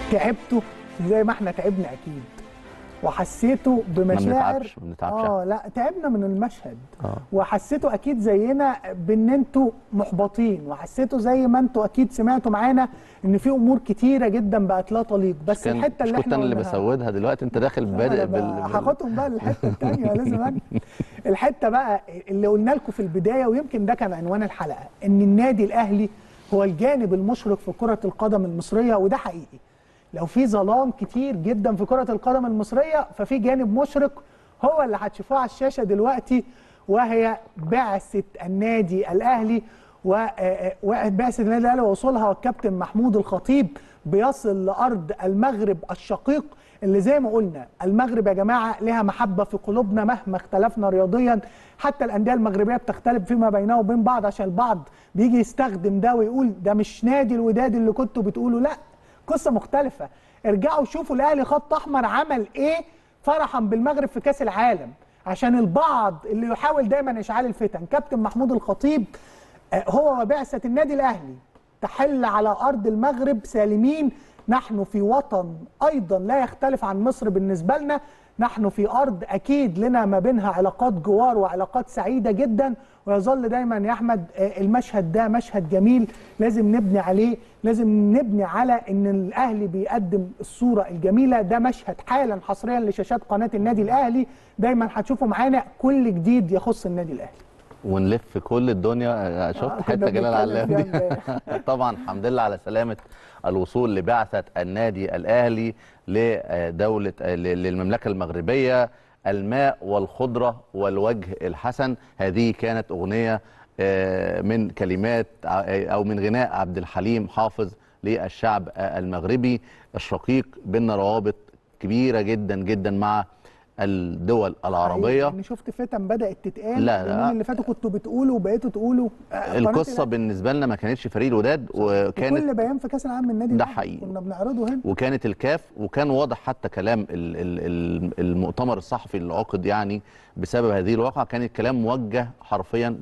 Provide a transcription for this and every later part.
تعبتوا زي ما احنا تعبنا اكيد وحسيتوا بمشاعر بنتعبش- ما بنتعبش. اه لا تعبنا من المشهد آه. وحسيتوا اكيد زينا بان انتوا محبطين وحسيتوا زي ما انتوا اكيد سمعتوا معانا ان في امور كتيره جدا بقت لا تليق بس كان- الحته مش اللي كنت احنا انا اللي قلناها- بسودها دلوقتي انت داخل بادئ أنا بال... بقى بال... هاخدهم بقى للحته الثانيه لازم أجي. الحته بقى اللي قلنا لكم في البدايه ويمكن ده كان عنوان الحلقه ان النادي الاهلي هو الجانب المشرق في كره القدم المصريه وده حقيقي لو في ظلام كتير جدا في كره القدم المصريه ففي جانب مشرق هو اللي هتشوفوه على الشاشه دلوقتي وهي بعثه النادي الاهلي وبعثه النادي الاهلي ووصولها الكابتن محمود الخطيب بيصل لارض المغرب الشقيق اللي زي ما قلنا المغرب يا جماعه لها محبه في قلوبنا مهما اختلفنا رياضيا حتى الانديه المغربيه بتختلف فيما بينها وبين بعض عشان البعض بيجي يستخدم ده ويقول ده مش نادي الوداد اللي كنتوا بتقولوا لا قصه مختلفه ارجعوا شوفوا الاهلي خط احمر عمل ايه فرحا بالمغرب في كاس العالم عشان البعض اللي يحاول دايما اشعال الفتن كابتن محمود الخطيب آه، هو وبعثه النادي الاهلي تحل على ارض المغرب سالمين نحن في وطن ايضا لا يختلف عن مصر بالنسبه لنا نحن في ارض اكيد لنا ما بينها علاقات جوار وعلاقات سعيده جدا ويظل دايما يا احمد آه، المشهد ده مشهد جميل لازم نبني عليه لازم نبني على ان الاهلي بيقدم الصوره الجميله ده مشهد حالا حصريا لشاشات قناه النادي الاهلي دايما هتشوفوا معانا كل جديد يخص النادي الاهلي ونلف كل الدنيا شفت آه، حته كنا جلال بنتكلم علام دي فيها امبارح. طبعا الحمد لله على سلامه الوصول لبعثه النادي الاهلي لدوله للمملكه المغربيه الماء والخضره والوجه الحسن هذه كانت اغنيه آه، من كلمات ع- او من غناء عبد الحليم حافظ للشعب آه، المغربي الشقيق بيننا روابط كبيره جدا جدا مع الدول العربيه يعني شفت فتن بدات تتقال لا، لا. اليومين اللي فاتوا كنتوا بتقولوا وبقيتوا تقولوا آه، قناة القصه الأهلي. بالنسبه لنا ما كانتش فريق الوداد وكانت كل بيان في كاس العالم من النادي ده الأهلي حقيقي. كنا بنعرضه هنا وكانت الكاف وكان واضح حتى كلام ال- ال- ال- المؤتمر الصحفي اللي عقد يعني بسبب هذه الواقعه كان الكلام موجه حرفيا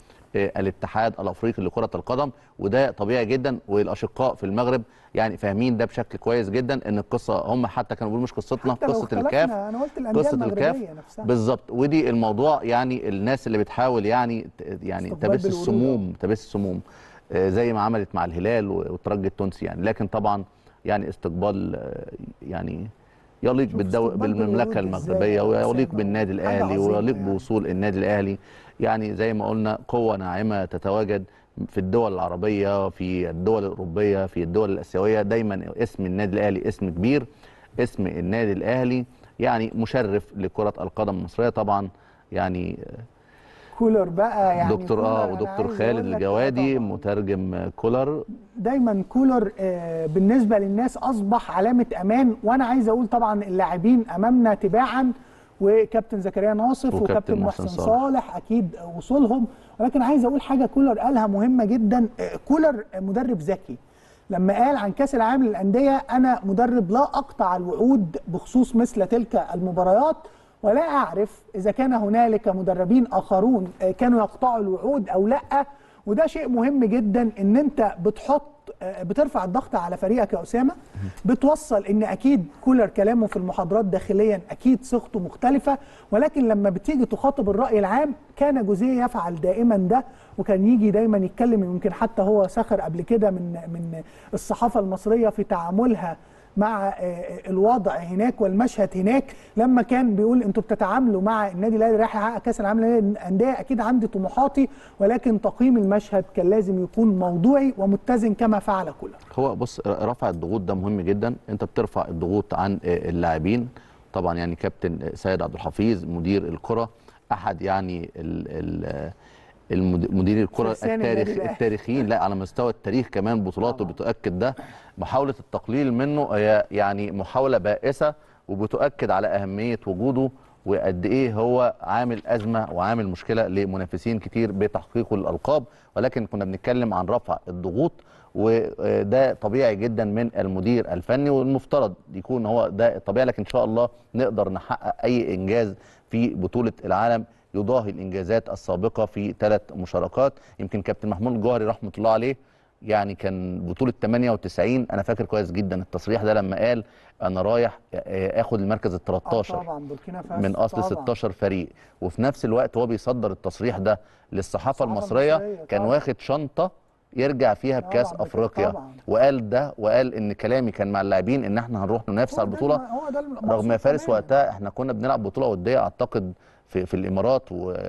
للاتحاد الافريقي لكره القدم وده طبيعي جدا والاشقاء في المغرب يعني فاهمين ده بشكل كويس جدا ان القصه هم حتى كانوا بيقولوا مش قصتنا حتى لو قصه اختلفنا، الكاف انا قلت الانديه قصه الكاف المغربيه نفسها بالظبط ودي الموضوع يعني الناس اللي بتحاول يعني ت- يعني استقبال تبث بالورود. السموم تبث السموم آه، زي ما عملت مع الهلال والترجي التونسي يعني لكن طبعا يعني استقبال آه، يعني يليق شوف بالدو... استقبال بالمملكه بالورود المغربيه إزاي يا ويليق أسامة؟ بالنادي حاجة الاهلي عظيمة ويليق يعني. بوصول النادي الاهلي يعني زي ما قلنا قوه ناعمه تتواجد في الدول العربيه في الدول الاوروبيه في الدول الاسيويه دايما اسم النادي الاهلي اسم كبير اسم النادي الاهلي يعني مشرف لكره القدم المصريه طبعا يعني كولر بقى يعني دكتور كولر اه أنا ودكتور عايز خالد أقول لك الجوادي طبعاً. مترجم كولر دايما كولر آه، بالنسبه للناس اصبح علامه امان وانا عايز اقول طبعا اللاعبين امامنا تباعا وكابتن زكريا ناصف وكابتن وكابتن محسن محسن صالح. صالح اكيد وصولهم ولكن عايز اقول حاجه كولر قالها مهمه جدا آه، كولر مدرب ذكي لما قال عن كاس العالم للانديه انا مدرب لا اقطع الوعود بخصوص مثل تلك المباريات ولا اعرف اذا كان هنالك مدربين اخرون آه، كانوا يقطعوا الوعود او لا وده شيء مهم جدا ان انت بتحط آه، بترفع الضغط على فريقك يا اسامه بتوصل ان اكيد كولر كلامه في المحاضرات داخليا اكيد صيغته مختلفه ولكن لما بتيجي تخاطب الراي العام كان جوزيه يفعل دائما ده وكان يجي دايما يتكلم يمكن حتى هو سخر قبل كده من من الصحافه المصريه في تعاملها مع آه، الوضع هناك والمشهد هناك لما كان بيقول انتوا بتتعاملوا مع النادي الاهلي رايح يحقق كاس العالم للانديه اكيد عندي طموحاتي ولكن تقييم المشهد كان لازم يكون موضوعي ومتزن كما فعل كولر هو بص رفع الضغوط ده مهم جدا انت بترفع الضغوط عن آه، اللاعبين طبعا يعني كابتن سيد عبد الحفيظ مدير الكره احد يعني ال ال المد- مدير الكره فرسان النادي التاريخ الأهلي. التاريخيين لا على مستوى التاريخ كمان بطولاته طبعاً. بتؤكد ده محاوله التقليل منه هي يعني محاوله بائسه وبتؤكد على اهميه وجوده وقد ايه هو عامل ازمه وعامل مشكله لمنافسين كتير بتحقيقه الالقاب ولكن كنا بنتكلم عن رفع الضغوط وده طبيعي جدا من المدير الفني والمفترض يكون هو ده الطبيعي لكن ان شاء الله نقدر نحقق اي انجاز في بطوله العالم يضاهي الانجازات السابقه في ثلاث مشاركات يمكن كابتن محمود الجوهري رحمه الله عليه يعني كان بطوله 98 انا فاكر كويس جدا التصريح ده لما قال انا رايح آه، اخد المركز ال 13 آه طبعا بوركينا فاسو من اصل طبعاً. 16 فريق وفي نفس الوقت هو بيصدر التصريح ده للصحافه الصحافة المصريه المصرية كان طبعاً. واخد شنطه يرجع فيها طبعاً، بكاس بكده افريقيا طبعاً. وقال ده وقال ان كلامي كان مع اللاعبين ان احنا هنروح ننافس هو على ده البطوله الم- هو ده المقصود رغم يا فارس تماماً. وقتها احنا كنا بنلعب بطوله وديه اعتقد في في الامارات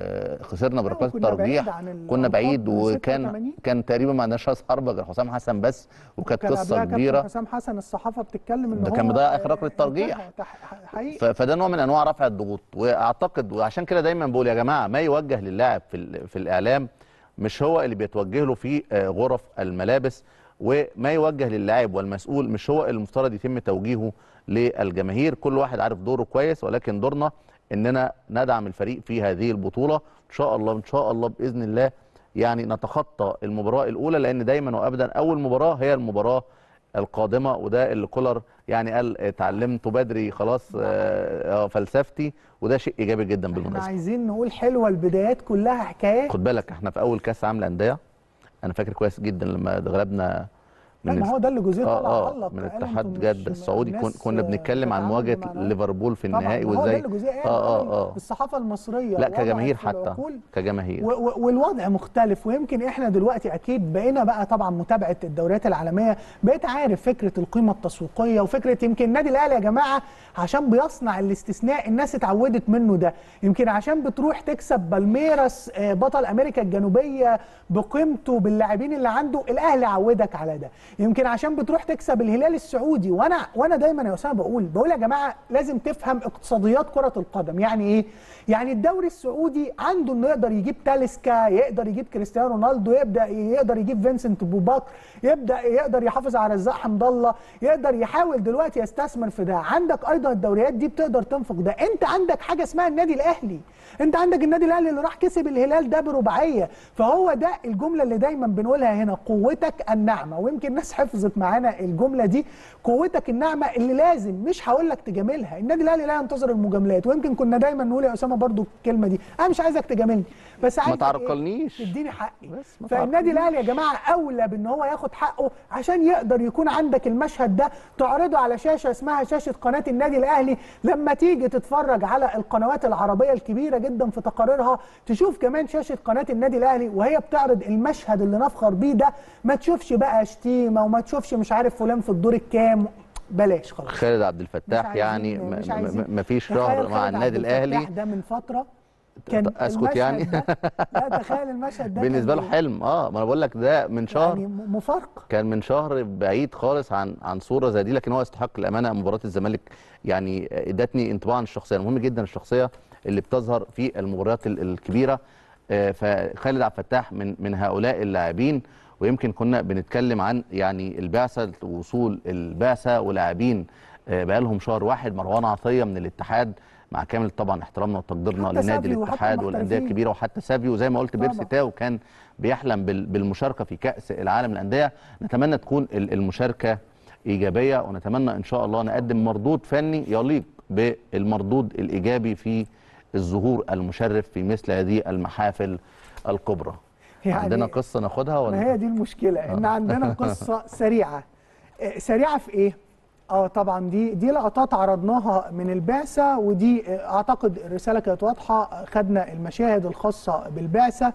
وخسرنا بركلات وكنا بعيد الترجيح عن ال- كنا بعيد الألقاب من وكان 86. كان تقريبا ما عندناش راس حربه غير حسام حسن بس وكانت كان قصه قبلها كابتن كبيره حسام حسن الصحافه بتتكلم ان ده هو كان مضيع آخر آه، ركلة ترجيح. انتهى. تح- حقيقي ف- فده نوع من انواع رفع الضغوط واعتقد وعشان كده دايما بقول يا جماعه ما يوجه للاعب في ال- في الاعلام مش هو اللي بيتوجه له في آه، غرف الملابس وما يوجه للاعب والمسؤول مش هو اللي المفترض يتم توجيهه للجماهير كل واحد عارف دوره كويس ولكن دورنا اننا ندعم الفريق في هذه البطوله ان شاء الله ان شاء الله باذن الله يعني نتخطى المباراه الاولى لان دايما وابدا اول مباراه هي المباراه القادمه وده اللي كولر يعني قال اتعلمت بدري خلاص آه، آه، فلسفتي وده شيء ايجابي جدا احنا بالمناسبه عايزين نقول حلوه البدايات كلها حكايات خد بالك احنا في اول كاس عالم الانديه انا فاكر كويس جدا لما غلبنا لا ما هو ده اللي جوزيه طلع اه علق اه من قال اتحاد انتوا مش جده السعودي كن- ناس، كنا آه، بنتكلم عن بتتعامل مواجهه مع ناس. ليفربول في طبعاً، النهائي ما هو ده وازاي اللي جوزيه قال اه قال اه اه الصحافه المصريه لا وضعت كجماهير في حتى العقول كجماهير و- و- والوضع مختلف ويمكن احنا دلوقتي اكيد بقينا بقى طبعا متابعه الدوريات العالميه بقيت عارف فكره القيمه التسويقيه وفكره يمكن النادي الاهلي يا جماعه عشان بيصنع الاستثناء الناس اتعودت منه ده يمكن عشان بتروح تكسب بالميراس آه، بطل امريكا الجنوبيه بقيمته باللاعبين اللي عنده الاهلي عودك على ده يمكن عشان بتروح تكسب الهلال السعودي وانا وانا دايما يا اسامه بقول بقول يا جماعه لازم تفهم اقتصاديات كره القدم يعني ايه يعني الدوري السعودي عنده انه يقدر يجيب تاليسكا يقدر يجيب كريستيانو رونالدو يبدا يقدر يجيب فينسنت بوباك يبدا يقدر يحافظ على رزاق حمد الله يقدر يحاول دلوقتي يستثمر في ده عندك ايضا الدوريات دي بتقدر تنفق ده انت عندك حاجه اسمها النادي الاهلي انت عندك النادي الاهلي اللي راح كسب الهلال ده برباعيه فهو ده الجمله اللي دايما بنقولها هنا قوتك الناعمه ويمكن الناس حفظت معانا الجمله دي قوتك الناعمه اللي لازم مش هقول لك تجاملها النادي الاهلي لا ينتظر المجاملات ويمكن كنا دايما نقول يا اسامه برضو الكلمه دي انا مش عايزك تجاملني بس عايزك تعرقلنيش. إيه؟ تديني حقي بس ما فالنادي الاهلي يا جماعه اولى بان هو ياخد حقه عشان يقدر يكون عندك المشهد ده تعرضه على شاشه اسمها شاشه قناه النادي الاهلي لما تيجي تتفرج على القنوات العربيه الكبيره جدا في تقاريرها تشوف كمان شاشه قناه النادي الاهلي وهي بتعرض المشهد اللي نفخر بيه ده ما تشوفش بقى شتيمه وما تشوفش مش عارف فلان في الدور الكام بلاش خلاص خالد عبد مش الفتاح عايزين- يعني مش ما- عايزين. ما ما فيش تخيل شهر خالد مع عبد النادي الفتاح الاهلي ده من فتره كان اسكت المشهد يعني ده لا تخيل المشهد ده بالنسبه له كان حلم اه ما انا بقول لك ده من شهر يعني م- مفارقه كان من شهر بعيد خالص عن عن صوره زي دي لكن هو يستحق الامانه مباراه الزمالك يعني ادتني انطباع عن الشخصيه مهم جدا الشخصيه اللي بتظهر في المباريات ال- الكبيره آه، فخالد عبد الفتاح من من هؤلاء اللاعبين ويمكن كنا بنتكلم عن يعني البعثه وصول البعثه ولاعبين آه، بقالهم شهر واحد مروان عطيه من الاتحاد مع كامل طبعا احترامنا وتقديرنا حتى لنادي سافيو وحتى الاتحاد والانديه المحترفين. الكبيره وحتى سافيو زي ما قلت بيرسي طبعا. تاو كان بيحلم بال- بالمشاركه في كاس العالم للانديه نتمنى تكون ال- المشاركه ايجابيه ونتمنى ان شاء الله نقدم مردود فني يليق بالمردود الايجابي في الظهور المشرف في مثل هذه المحافل الكبرى يعني عندنا قصه ناخدها ما هي ولا دي المشكله ان عندنا قصه سريعه آه، سريعه في ايه اه طبعا دي دي لقطات عرضناها من البعثه ودي آه، اعتقد الرساله كانت واضحه آه، خدنا المشاهد الخاصه بالبعثه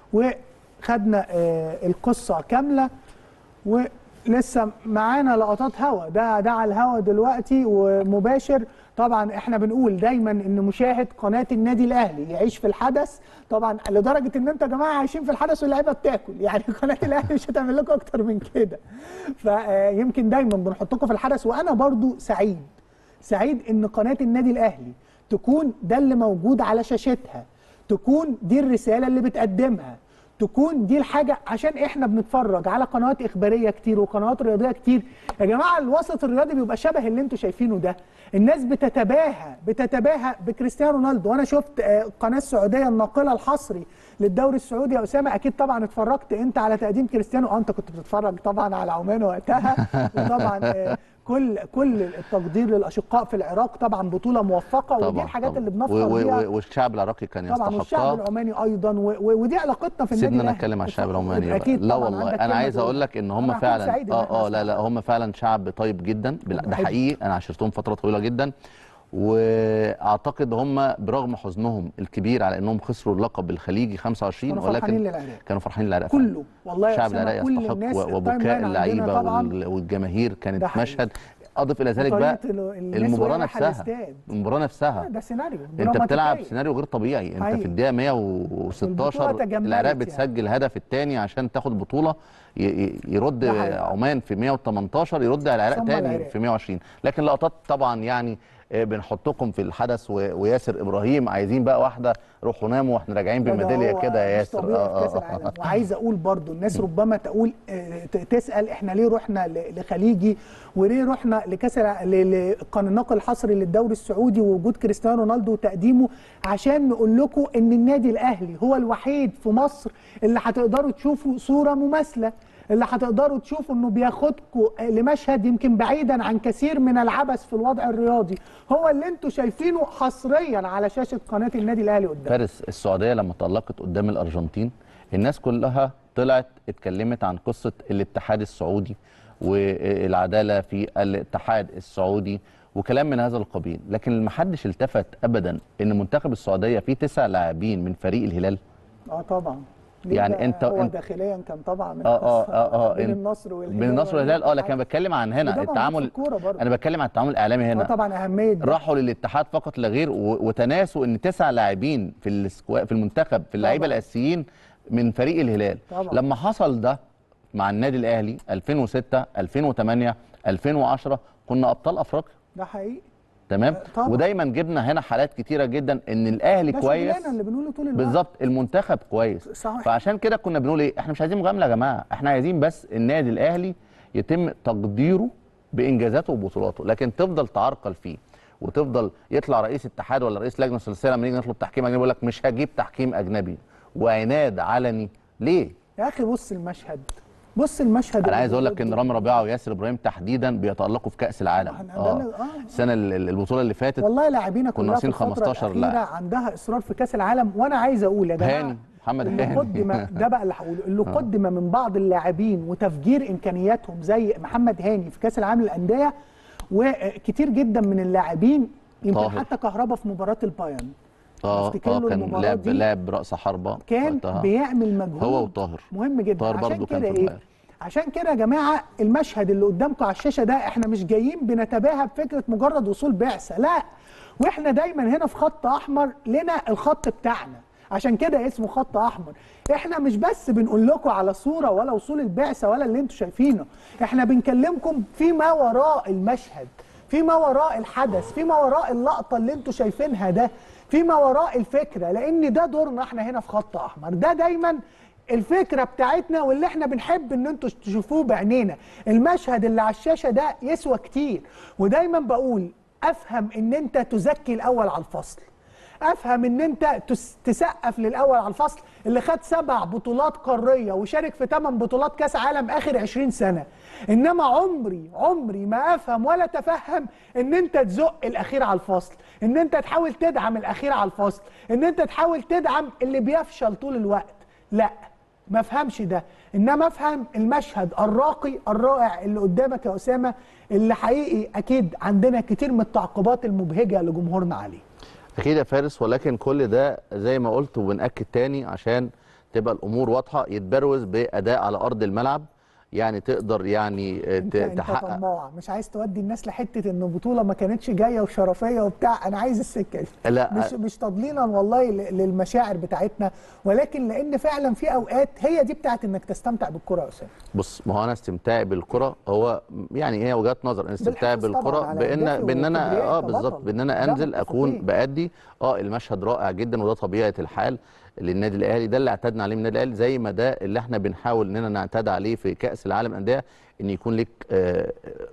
وخدنا آه، القصه كامله ولسه معانا لقطات هوا ده ده على الهوا دلوقتي ومباشر طبعا احنا بنقول دايما ان مشاهد قناه النادي الاهلي يعيش في الحدث طبعا لدرجه ان انتوا يا جماعه عايشين في الحدث واللعيبه بتاكل يعني قناه الاهلي مش هتعمل لكم اكتر من كده فيمكن دايما بنحطكم في الحدث وانا برضو سعيد سعيد ان قناه النادي الاهلي تكون ده اللي موجود على شاشتها تكون دي الرساله اللي بتقدمها تكون دي الحاجه عشان احنا بنتفرج على قنوات اخباريه كتير وقنوات رياضيه كتير يا جماعه الوسط الرياضي بيبقى شبه اللي انتوا شايفينه ده الناس بتتباهى بتتباهى بكريستيانو رونالدو وانا شفت آه، قناه السعوديه الناقله الحصري للدوري السعودي يا اسامه اكيد طبعا اتفرجت انت على تقديم كريستيانو اه انت كنت بتتفرج طبعا على عمان وقتها وطبعا آه، كل كل التقدير للاشقاء في العراق طبعا بطوله موفقه ودي طبعا الحاجات طبعا. اللي و- بنفخر و- بيها و- والشعب العراقي كان طبعا والشعب يستحقها العماني ايضا و... و... ودي علاقتنا في النادي سيبنا الأهلي. نتكلم عن الشعب العماني اكيد لا طبعاً، والله عندك انا كلمة عايز تقول. اقول لك ان أنا هم هكون فعلا سعيد إن إحنا اه اه لا لا نسمع. هم فعلا شعب طيب جدا بال- ده حقيقي. حقيقي انا عشرتهم فتره طويله جدا واعتقد هم برغم حزنهم الكبير على انهم خسروا اللقب الخليجي 25 كانوا فرحانين ولكن للعراق. كانوا فرحانين للعراق فعلاً. كله والله يا الشعب أسامة العراقي كل يستحق الناس و- التايم وبكاء لاين عندنا اللعيبه طبعاً وال- والجماهير ده كانت حقيقي. مشهد اضف الى ذلك وطريقة بقى ال- الناس المباراه وهي رايحة نفسها الاستاد. المباراه نفسها ده سيناريو انت دراماتيكية. بتلعب سيناريو غير طبيعي انت حقيقي. في الدقيقه والبطولة 116 تجملت العراق يعني. بتسجل الهدف الثاني عشان تاخد بطوله ي- ي- يرد ده حقيقي. عمان في 118 يرد على العراق ثم تاني العراق. في 120 لكن لقطات طبعا يعني آه، بنحطكم في الحدث و- وياسر ابراهيم عايزين بقى واحده روحوا ناموا واحنا راجعين ده بميداليه هو كده يا مش ياسر طبيعي في كاس آه، آه، العالم آه. وعايز اقول برضو الناس ربما تقول آه، ت- تسال احنا ليه رحنا ل- لخليجي وليه رحنا لكاس الع- ل- لقان النقل الحصري للدوري السعودي ووجود كريستيانو رونالدو وتقديمه عشان نقول لكم ان النادي الاهلي هو الوحيد في مصر اللي هتقدروا تشوفوا صوره مماثله اللي هتقدروا تشوفوا انه بياخدكم لمشهد يمكن بعيدا عن كثير من العبث في الوضع الرياضي هو اللي انتم شايفينه حصريا على شاشه قناه النادي الاهلي قدام فارس السعوديه لما تألقت قدام الارجنتين الناس كلها طلعت اتكلمت عن قصه الاتحاد السعودي والعداله في الاتحاد السعودي وكلام من هذا القبيل لكن ما حدش التفت ابدا ان منتخب السعوديه فيه تسع لاعبين من فريق الهلال اه طبعا ليه يعني بقى؟ أنت- هو أنت- داخليا كان طبعا اه اه اه اه بين إن- النصر والهلال بين النصر والهلال اه لكن انا بتكلم عن وده هنا موجود في التعامل الكورة برضه. انا بتكلم عن التعامل الاعلامي اه هنا طبعا اهميه ده. راحوا للاتحاد فقط لا غير و- وتناسوا ان تسع لاعبين في السكوا... في المنتخب في اللعيبه طبعاً. الاساسيين من فريق الهلال طبعاً. لما حصل ده مع النادي الاهلي 2006 2008 2010 كنا ابطال افريقيا ده حقيقي تمام طبعاً. ودايما جبنا هنا حالات كتيره جدا ان الاهلي ده كويس شغلنا اللي بنقوله طول الوقت بالظبط المنتخب كويس صحيح. فعشان كده كنا بنقول ايه احنا مش عايزين مجامله يا جماعه احنا عايزين بس النادي الاهلي يتم تقديره بانجازاته وبطولاته لكن تفضل تعرقل فيه وتفضل يطلع رئيس اتحاد ولا رئيس لجنه ثلاثيه لما نيجي نطلب تحكيم اجنبي يقول لك مش هجيب تحكيم اجنبي وعناد علني ليه يا اخي بص المشهد بص المشهد انا عايز اللي اقول لك ان بيقوله. رامي ربيعه وياسر ابراهيم تحديدا بيتالقوا في كاس العالم إحنا ده اه اللي- آه. السنه ال- ال- البطوله اللي فاتت والله لاعبينا كنا كلها في ناقصين الفتره 15 الاخيره لاعب. عندها اصرار في كاس العالم وانا عايز اقول يا جماعه هاني، محمد اللي هاني. قدم ده بقى اللي هقوله اللي قدم من بعض اللاعبين وتفجير امكانياتهم زي محمد هاني في كاس العالم للانديه وكتير جدا من اللاعبين يمكن طاهر. حتى كهربا في مباراه البايرن اه أفتكر اه له كان المباراة لاعب دي لاعب راس حربه كان وقتها. بيعمل مجهود هو وطاهر. مهم جدا طاهر عشان برضو كان كده في ايه البايرن. عشان كده يا جماعه المشهد اللي قدامكم على الشاشه ده احنا مش جايين بنتباهى بفكره مجرد وصول بعثه لا واحنا دايما هنا في خط احمر لنا الخط بتاعنا عشان كده اسمه خط احمر احنا مش بس بنقول لكم على صوره ولا وصول البعثه ولا اللي انتم شايفينه احنا بنكلمكم فيما وراء المشهد فيما وراء الحدث فيما وراء اللقطه اللي انتم شايفينها ده فيما وراء الفكره لان ده دورنا احنا هنا في خط احمر ده دايما الفكره بتاعتنا واللي احنا بنحب ان انتوا تشوفوه بعينينا المشهد اللي على الشاشه ده يسوى كتير ودايما بقول افهم ان انت تزكي الاول على الفصل افهم ان انت تس- تسقف للاول على الفصل اللي خد سبع بطولات قاريه وشارك في ثمان بطولات كاس عالم اخر 20 سنه انما عمري عمري ما افهم ولا تفهم ان انت تزق الاخير على الفصل ان انت تحاول تدعم الاخير على الفصل ان انت تحاول تدعم اللي بيفشل طول الوقت لا ما افهمش ده انما افهم المشهد الراقي الرائع اللي قدامك يا اسامه اللي حقيقي اكيد عندنا كتير من التعقيبات المبهجه لجمهورنا عليه اكيد يا فارس ولكن كل ده زي ما قلت وبنأكد تاني عشان تبقى الامور واضحه يتبروز باداء على ارض الملعب يعني تقدر يعني آه، انت ت- انت تحقق طماع مش عايز تودي الناس لحته ان البطوله ما كانتش جايه وشرفيه وبتاع انا عايز السكه دي لا. مش مش تضليلا والله ل- للمشاعر بتاعتنا ولكن لان فعلا في اوقات هي دي بتاعت انك تستمتع بالكره يا اسامه بص ما هو انا استمتاعي بالكره هو يعني هي وجهات نظر انا استمتاعي بالحفاظ طبعاً بالكره على بان أهدافه بان انا وكبريائه اه كبطل. بالظبط بان انا ده انزل اكون متفقين. بادي اه المشهد رائع جدا وده طبيعه الحال للنادي الاهلي ده اللي اعتدنا عليه من النادي الاهلي زي ما ده اللي احنا بنحاول اننا نعتاد عليه في كاس العالم للانديه ان يكون لك آه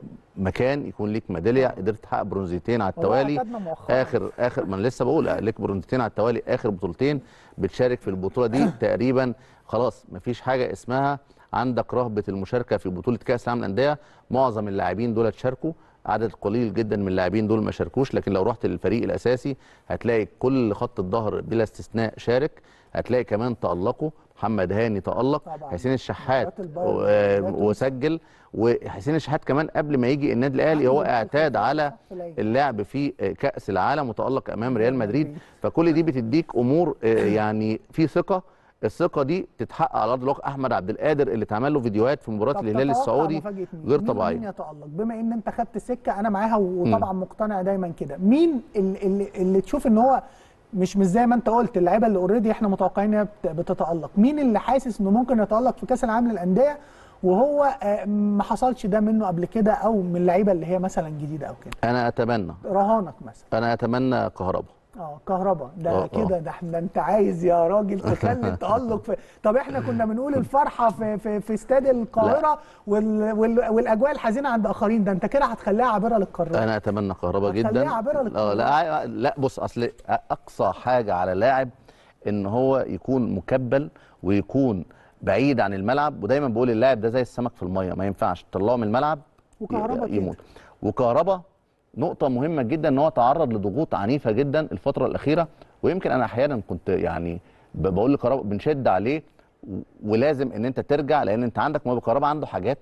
مكان يكون لك ميداليه قدرت تحقق برونزيتين على والله التوالي اعتدنا مؤخراً. اخر اخر ما انا لسه بقول لك برونزيتين على التوالي اخر بطولتين بتشارك في البطوله دي تقريبا خلاص مفيش حاجه اسمها عندك رهبه المشاركه في بطوله كاس العالم للانديه معظم اللاعبين دول شاركوا عدد قليل جدا من اللاعبين دول ما شاركوش لكن لو رحت للفريق الاساسي هتلاقي كل خط الظهر بلا استثناء شارك هتلاقي كمان تالقوا محمد هاني تالق طبعاً. حسين الشحات مباراة البايرن، و- مباراة وسجل وحسين الشحات كمان قبل ما يجي النادي الاهلي هو عنده اعتاد على قليل. اللعب في كاس العالم وتالق امام ريال مدريد فكل دي بتديك امور آه، يعني في ثقه الثقه دي تتحقق على ارض الواقع احمد عبد القادر اللي اتعمل له فيديوهات في مباراه طب الهلال تتوقع السعودي مفاجأة مين؟ غير مين- طبيعيه مين يتألق بما ان انت خدت سكه انا معاها وطبعا مقتنع دايما كده مين اللي, اللي, اللي تشوف ان هو مش مش زي ما انت قلت اللعيبه اللي اوريدي احنا متوقعين انها بت- بتتالق مين اللي حاسس انه ممكن يتالق في كاس العالم للانديه وهو آه، ما حصلش ده منه قبل كده او من اللعيبه اللي هي مثلا جديده او كده انا اتمنى رهانك مثلا انا اتمنى كهربا اه كهربا آه، ده آه. كده ده احنا انت عايز يا راجل تخلي التألق في طب احنا كنا بنقول الفرحه في في في استاد القاهره وال... وال... والاجواء الحزينه عند اخرين ده انت كده هتخليها عابره للقارات انا اتمنى كهربا هتخليها جدا عابرة اه للقارات. لا لا بص اصل اقصى حاجه على لاعب ان هو يكون مكبل ويكون بعيد عن الملعب ودايما بقول اللاعب ده زي السمك في الميه ما ينفعش تطلعه من الملعب وكهربا ي- كده. يموت وكهربا نقطة مهمة جدا ان هو تعرض لضغوط عنيفة جدا الفترة الأخيرة ويمكن أنا أحيانا كنت يعني ب- بقول لكهربا بنشد عليه و- ولازم ان انت ترجع لان انت عندك موهبة كهربا عنده حاجات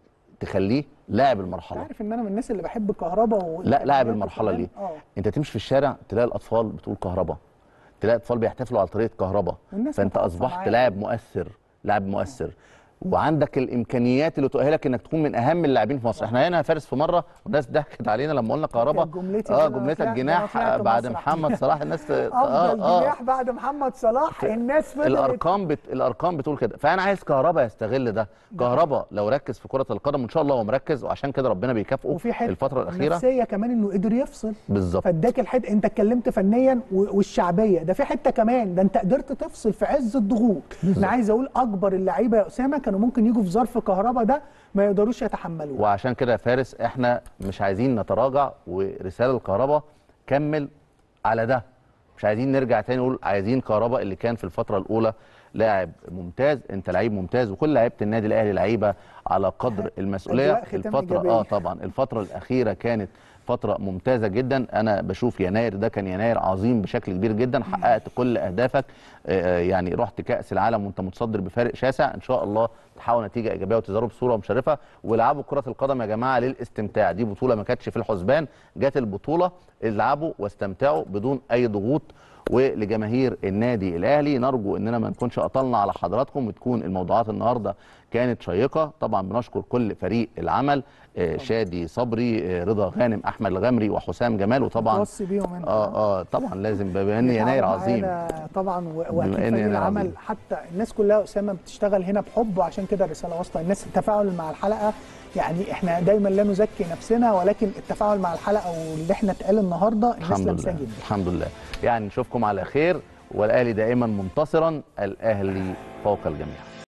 تخليه لاعب انت المرحلة عارف ان انا من الناس اللي بحب كهربا و... لا لاعب المرحله كمان. دي اه انت تمشي في الشارع تلاقي الاطفال بتقول كهربا تلاقي اطفال بيحتفلوا على طريقه كهربا والناس فانت متعاطفة اصبحت معاه. لاعب مؤثر لاعب مؤثر وعندك الامكانيات اللي تؤهلك انك تكون من اهم اللاعبين في مصر احنا هنا يا فارس في مره والناس ضحكت علينا لما قلنا كهربا كانت جملتي اه كده، جملتك طلعت- جناح طلعت بعد مسرح. محمد صلاح الناس افضل جناح بعد محمد صلاح الناس فضلت الارقام بت... الارقام بتقول كده فانا عايز كهربا يستغل ده كهربا لو ركز في كره القدم وان شاء الله هو مركز وعشان كده ربنا بيكافئه وفي حته الفتره الاخيره نفسيه كمان انه قدر يفصل بالظبط فاداك الحته انت اتكلمت فنيا و- والشعبيه ده في حته كمان ده انت قدرت تفصل في عز الضغوط انا عايز اقول اكبر اللعيبه يا اسامه كانوا ممكن يجوا في ظرف كهربا ده ما يقدروش يتحملوه وعشان كده يا فارس احنا مش عايزين نتراجع ورساله الكهرباء كمل على ده مش عايزين نرجع تاني نقول عايزين كهرباء اللي كان في الفتره الاولى لاعب ممتاز انت لعيب ممتاز وكل لعيبه النادي الاهلي لعيبه على قدر المسؤوليه أجواء ختام الفتره إيجابية. اه طبعا الفتره الاخيره كانت فترة ممتازة جدا أنا بشوف يناير ده كان يناير عظيم بشكل كبير جدا حققت كل أهدافك آه، يعني رحت كأس العالم وأنت متصدر بفارق شاسع إن شاء الله تحققوا نتيجة إيجابية وتظهروا بصورة مشرفة والعبوا كرة القدم يا جماعة للاستمتاع دي بطولة ما كانتش في الحسبان جت البطولة العبوا واستمتعوا بدون أي ضغوط ولجماهير النادي الاهلي نرجو اننا ما نكونش قطلنا على حضراتكم وتكون الموضوعات النهارده كانت شيقه طبعا بنشكر كل فريق العمل آه، شادي صبري آه، رضا غانم احمد الغمري وحسام جمال وطبعا توصي بيهم انت اه اه طبعا لازم بما ان يناير تعبوا عظيم معانا طبعا و- بما واكيد إن فريق يناير العمل عظيم. حتى الناس كلها اسامه بتشتغل هنا بحب وعشان كده الرساله واصله الناس التفاعل مع الحلقه يعني احنا دايما لا نزكي نفسنا ولكن التفاعل مع الحلقه واللي احنا اتقال النهارده الناس الحمد لمساه لله جدا الحمد لله يعني نشوفكم على خير والاهلي دائما منتصرا الاهلي فوق الجميع